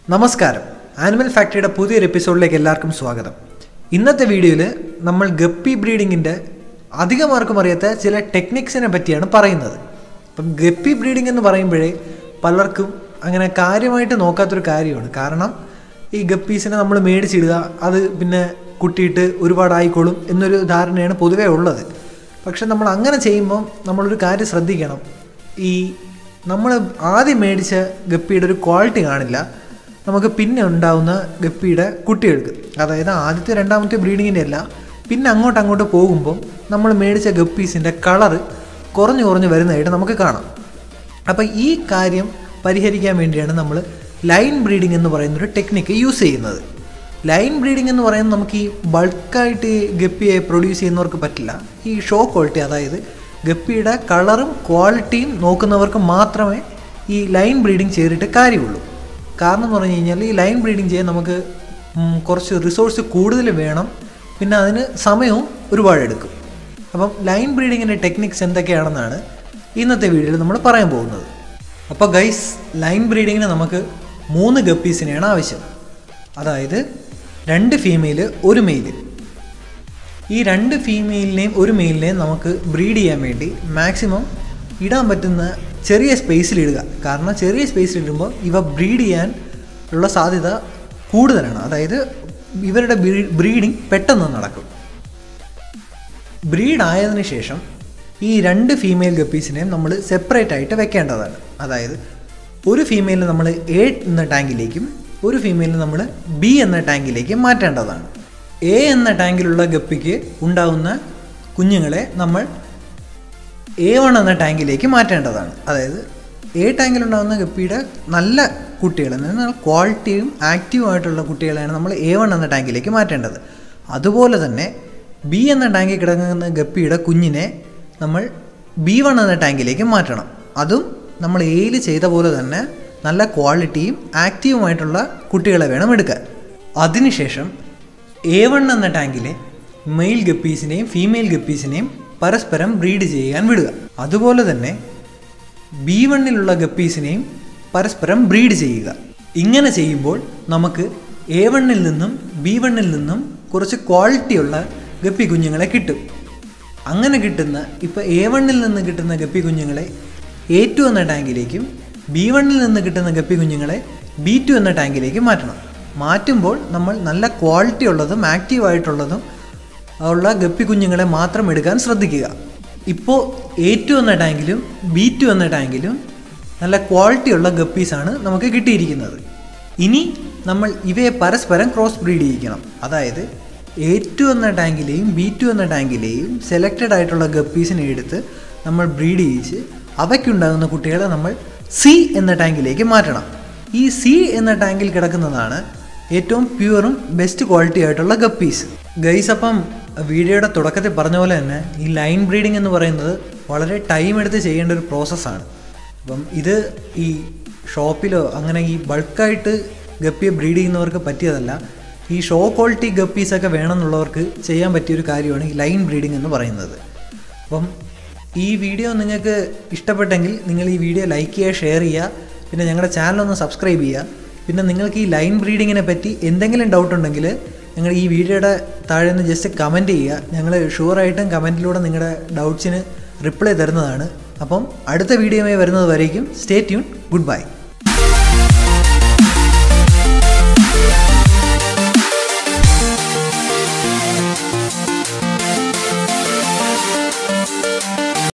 നമസ്കാരം ആനിമൽ ഫാക്ടറിയുടെ പുതിയൊരു എപ്പിസോഡിലേക്ക് എല്ലാവർക്കും സ്വാഗതം ഇന്നത്തെ വീഡിയോയിൽ നമ്മൾ ഗപ്പി ബ്രീഡിങ്ങിൻ്റെ അധികമാർക്കും അറിയാത്ത ചില ടെക്നിക്സിനെ പറ്റിയാണ് പറയുന്നത് അപ്പം ഗപ്പി ബ്രീഡിംഗ് എന്ന് പറയുമ്പോഴേ പലർക്കും അങ്ങനെ കാര്യമായിട്ട് നോക്കാത്തൊരു കാര്യമാണ് കാരണം ഈ ഗപ്പീസിനെ നമ്മൾ മേടിച്ചിടുക അത് പിന്നെ കുട്ടിയിട്ട് ഒരുപാടായിക്കോളും എന്നൊരു ധാരണയാണ് പൊതുവേ ഉള്ളത് പക്ഷെ നമ്മൾ അങ്ങനെ ചെയ്യുമ്പോൾ നമ്മളൊരു കാര്യം ശ്രദ്ധിക്കണം ഈ നമ്മൾ ആദ്യം മേടിച്ച ഗപ്പിയുടെ ഒരു ക്വാളിറ്റി കാണില്ല നമുക്ക് പിന്നെ ഉണ്ടാവുന്ന ഗപ്പിയുടെ കുട്ടികൾക്ക് അതായത് ആദ്യത്തെ രണ്ടാമത്തെ ബ്രീഡിങ്ങിൻ്റെ അല്ല പിന്നെ അങ്ങോട്ട് അങ്ങോട്ട് പോകുമ്പോൾ നമ്മൾ മേടിച്ച ഗപ്പീസിൻ്റെ കളറ് കുറഞ്ഞു കുറഞ്ഞു വരുന്നതായിട്ട് നമുക്ക് കാണാം അപ്പോൾ ഈ കാര്യം പരിഹരിക്കാൻ വേണ്ടിയാണ് നമ്മൾ ലൈൻ ബ്രീഡിംഗ് എന്ന് പറയുന്നൊരു ടെക്നിക്ക് യൂസ് ചെയ്യുന്നത് ലൈൻ ബ്രീഡിംഗ് എന്ന് പറയുന്നത് നമുക്ക് ഈ ബൾക്കായിട്ട് ഈ ഗപ്പിയെ പ്രൊഡ്യൂസ് ചെയ്യുന്നവർക്ക് പറ്റില്ല ഈ ഷോ ക്വാളിറ്റി അതായത് ഗപ്പിയുടെ കളറും ക്വാളിറ്റിയും നോക്കുന്നവർക്ക് മാത്രമേ ഈ ലൈൻ ബ്രീഡിംഗ് ചെയ്തിട്ട് കാര്യമുള്ളൂ കാരണം എന്ന് പറഞ്ഞു കഴിഞ്ഞാൽ ഈ ലൈൻ ബ്രീഡിംഗ് ചെയ്യാൻ നമുക്ക് ഉം, കുറച്ച് റിസോഴ്സ് കൂടുതൽ വേണം പിന്നെ അതിന് സമയവും ഒരുപാട് എടുക്കും അപ്പം ലൈൻ ബ്രീഡിങ്ങിൻ്റെ ടെക്നിക്സ് എന്തൊക്കെയാണെന്നാണ് ഇന്നത്തെ വീഡിയോയിൽ നമ്മൾ പറയാൻ പോകുന്നത് അപ്പോൾ ഗൈസ് ലൈൻ ബ്രീഡിങ്ങിന് നമുക്ക് മൂന്ന് ഗപ്പീസിനെയാണ് ആവശ്യം അതായത് രണ്ട് ഫീമെയിൽ ഒരു മെയിൽ ഈ രണ്ട് ഫീമെയിലിനെയും ഒരു മെയിലിനെയും നമുക്ക് ബ്രീഡ് ചെയ്യാൻ വേണ്ടി മാക്സിമം ഇടാൻ പറ്റുന്ന ചെറിയ സ്പേസിൽ ഇടുക കാരണം ചെറിയ സ്പേസിൽ ഇടുമ്പോൾ ഇവ ബ്രീഡ് ചെയ്യാൻ ഉള്ള സാധ്യത കൂടുതലാണ് അതായത് ഇവരുടെ ബ്രീഡിങ് പെട്ടെന്ന് നടക്കും ബ്രീഡ് ആയതിനു ശേഷം ഈ രണ്ട് ഫീമെയിൽ ഗപ്പീസിനെയും നമ്മൾ സെപ്പറേറ്റ് ആയിട്ട് വെക്കേണ്ടതാണ് അതായത് ഒരു ഫീമെയിലിനെ നമ്മൾ എ എന്ന ടാങ്കിലേക്കും ഒരു ഫീമെയിലിനെ നമ്മൾ ബി എന്ന ടാങ്കിലേക്കും മാറ്റേണ്ടതാണ് എ എന്ന ടാങ്കിലുള്ള ഗപ്പിക്ക് ഉണ്ടാകുന്ന കുഞ്ഞുങ്ങളെ നമ്മൾ എ വൺ എന്ന ടാങ്കിലേക്ക് മാറ്റേണ്ടതാണ് അതായത് എ ടാങ്കിലുണ്ടാകുന്ന ഗപ്പിയുടെ നല്ല കുട്ടികൾ എന്ന് പറഞ്ഞാൽ ക്വാളിറ്റിയും ആക്റ്റീവും ആയിട്ടുള്ള കുട്ടികളെയാണ് നമ്മൾ എ വൺ എന്ന ടാങ്കിലേക്ക് മാറ്റേണ്ടത് അതുപോലെ തന്നെ ബി എന്ന ടാങ്കിൽ കിടക്കുന്ന ഗപ്പിയുടെ കുഞ്ഞിനെ നമ്മൾ ബി വൺ എന്ന ടാങ്കിലേക്ക് മാറ്റണം അതും നമ്മൾ എയിൽ ചെയ്ത പോലെ തന്നെ നല്ല ക്വാളിറ്റിയും ആക്റ്റീവുമായിട്ടുള്ള കുട്ടികളെ വേണം എടുക്കാൻ അതിനുശേഷം എ വൺ എന്ന ടാങ്കിലെ മെയിൽ ഗപ്പീസിനെയും ഫീമെയിൽ ഗപ്പീസിനെയും പരസ്പരം ബ്രീഡ് ചെയ്യാൻ വിടുക അതുപോലെ തന്നെ ബി വണ്ണിലുള്ള ഗപ്പീസിനെയും പരസ്പരം ബ്രീഡ് ചെയ്യുക ഇങ്ങനെ ചെയ്യുമ്പോൾ നമുക്ക് എ വണ്ണിൽ നിന്നും ബി വണ്ണിൽ നിന്നും കുറച്ച് ക്വാളിറ്റിയുള്ള ഗപ്പി കുഞ്ഞുങ്ങളെ കിട്ടും അങ്ങനെ കിട്ടുന്ന ഇപ്പോൾ എ വണ്ണിൽ നിന്ന് കിട്ടുന്ന ഗപ്പി കുഞ്ഞുങ്ങളെ എ ടു എന്ന ടാങ്കിലേക്കും ബി വണ്ണിൽ നിന്ന് കിട്ടുന്ന ഗപ്പി കുഞ്ഞുങ്ങളെ ബി ടു എന്ന ടാങ്കിലേക്ക് മാറ്റണം മാറ്റുമ്പോൾ നമ്മൾ നല്ല ക്വാളിറ്റി ഉള്ളതും ആക്റ്റീവ് ആയിട്ടുള്ളതും ഉള്ള ഗപ്പി കുഞ്ഞുങ്ങളെ മാത്രം എടുക്കാൻ ശ്രദ്ധിക്കുക ഇപ്പോൾ എ ടു എന്ന ടാങ്കിലും ബി ടു എന്ന ടാങ്കിലും നല്ല ക്വാളിറ്റിയുള്ള ഗപ്പീസാണ് നമുക്ക് കിട്ടിയിരിക്കുന്നത് ഇനി നമ്മൾ ഇവയെ പരസ്പരം ക്രോസ് ബ്രീഡ് ചെയ്യിക്കണം അതായത് എ ടു എന്ന ടാങ്കിലെയും ബി ടു എന്ന ടാങ്കിലെയും സെലക്റ്റഡ് ആയിട്ടുള്ള ഗപ്പീസിനെ എടുത്ത് നമ്മൾ ബ്രീഡ് ചെയ്യിച്ച് അവയ്ക്കുണ്ടാകുന്ന കുട്ടികളെ നമ്മൾ സി എന്ന ടാങ്കിലേക്ക് മാറ്റണം ഈ സി എന്ന ടാങ്കിൽ കിടക്കുന്നതാണ് ഏറ്റവും പ്യുവറും ബെസ്റ്റ് ക്വാളിറ്റി ആയിട്ടുള്ള ഗപ്പീസ് ഗൈസ് അപ്പം വീഡിയോയുടെ തുടക്കത്തിൽ പറഞ്ഞ പോലെ തന്നെ ഈ ലൈൻ ബ്രീഡിംഗ് എന്ന് പറയുന്നത് വളരെ ടൈം എടുത്ത് ചെയ്യേണ്ട ഒരു പ്രോസസ്സാണ് അപ്പം ഇത് ഈ ഷോപ്പിലോ അങ്ങനെ ഈ ബൾക്കായിട്ട് ഗപ്പിയെ ബ്രീഡ് ചെയ്യുന്നവർക്ക് പറ്റിയതല്ല ഈ ഷോ ക്വാളിറ്റി ഗപ്പീസൊക്കെ വേണമെന്നുള്ളവർക്ക് ചെയ്യാൻ പറ്റിയൊരു കാര്യമാണ് ഈ ലൈൻ ബ്രീഡിംഗ് എന്ന് പറയുന്നത് അപ്പം ഈ വീഡിയോ നിങ്ങൾക്ക് ഇഷ്ടപ്പെട്ടെങ്കിൽ നിങ്ങൾ ഈ വീഡിയോ ലൈക്ക് ചെയ്യുക ഷെയർ ചെയ്യുക പിന്നെ ഞങ്ങളുടെ ചാനൽ ഒന്ന് സബ്സ്ക്രൈബ് ചെയ്യുക പിന്നെ നിങ്ങൾക്ക് ഈ ലൈൻ ബ്രീഡിങ്ങിനെ പറ്റി എന്തെങ്കിലും ഡൗട്ട് ഉണ്ടെങ്കിൽ നിങ്ങൾ ഈ വീഡിയോയുടെ താഴെ നിന്ന് ജസ്റ്റ് കമൻറ്റ് ചെയ്യുക ഞങ്ങൾ ഷുവറായിട്ടും കമൻറ്റിലൂടെ നിങ്ങളുടെ ഡൗട്ട്സിന് റിപ്ലൈ തരുന്നതാണ് അപ്പം അടുത്ത വീഡിയോയുമായി വരുന്നത് വരേക്കും സ്റ്റേ ട്യൂൺ ഗുഡ് ബൈ